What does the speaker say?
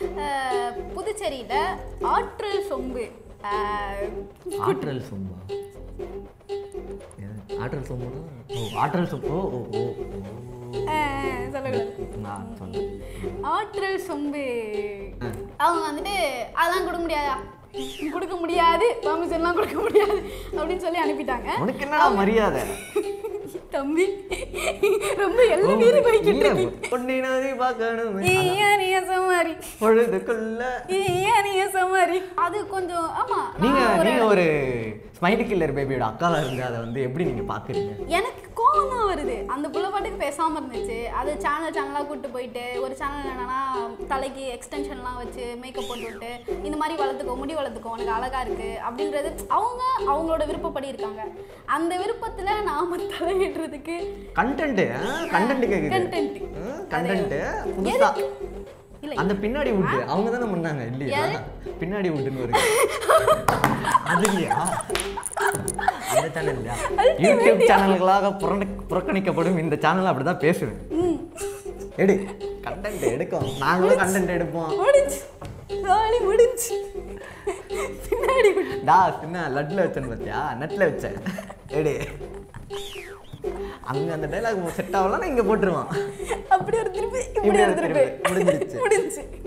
அஹ், புதுச்சேரியில ஆற்றல் சொம்பு அஹ், ஆற்றல் சொம்பா ஏன்? ஆற்றல் சொம்புனா ஓ ஆற்றல் சொம்பு ஓ ஓ ஓ ஓ. அஹ், சொல்லக்கூடாது நான் சொன்னேன் ஆற்றல் சொம்பு அவங்க வந்துட்டு அதெல்லாம் கொடுக்க முடியாதா கொடுக்க முடியாது பர்மிஷன்லாம் கொடுக்க முடியாது அப்படின்னு சொல்லி அனுப்பிட்டாங்க உனக்கு என்னடா மரியாதை தம்பி ரொம்ப எல்லாம் மீறி போய்கிட்டு இல்ல, இருக்கு பொன்னினதை பார்க்கணுமே. ஏன் நீ சமாரி பொழுதுக்குள்ள ஏன் நீ சமாரி அது கொஞ்சம் ஆமா நீங்க நான் ஒரு- நீங்க ஒரு ஸ்மைலி கில்லர் பேபியோட அக்காவா இருந்து அதை வந்து எப்படி நீங்க பாக்குறீங்க எனக்கு கோவம் தான் வருது அந்த புள்ள பாட்டுக்கு பேசாம இருந்துச்சு அது சேனல் சேனலாக கூட்டு போயிட்டு ஒரு சேனல் என்னன்னா தலைக்கு எக்ஸ்டென்ஷன்லாம் வச்சு மேக்கப் போட்டு விட்டு இந்த மாதிரி வளர்த்துக்கோ முடி வளர்த்துக்கோ உனக்கு அழகா இருக்கு அப்படின்றது அவங்க அவங்களோட விருப்பப்படி இருக்காங்க அந்த விருப்பத்துல நாம தலையிடுறதுக்கு கண்டென்ட் கண்டென்ட் கேக்குது Content. கண்டென்ட் புதுசா இல்லை அந்த பின்னாடி விட்டு அவங்க தானே பண்ணாங்க இல்லையா பின்னாடி விட்டுன்னு வருது அது இல்லையா அந்த சேனல் இல்லையா யூடியூப் சேனல்களாக புறணி- புறக்கணிக்கப்படும் இந்த சேனல் அப்படிதான் பேசுவேன் எடு கண்டென்ட் எடுக்கும் நாங்களும் கண்டென்ட் எடுப்போம் முடிஞ்சு ஜாலி முடிஞ்சு பின்னாடி விட்டு. டா சின்ன லட்ல வச்சேன்னு பார்த்தியா நெட்ல வச்சேன் எடு அங்க அந்த டைலாக் செட் ஆகலாம் இங்க போட்டுருவான் அப்படி ஒரு திருப்பி இப்படி இப்படி ஒரு ஒரு திருப்பி திருப்பி. முடிஞ்சிருச்சு. முடிஞ்சு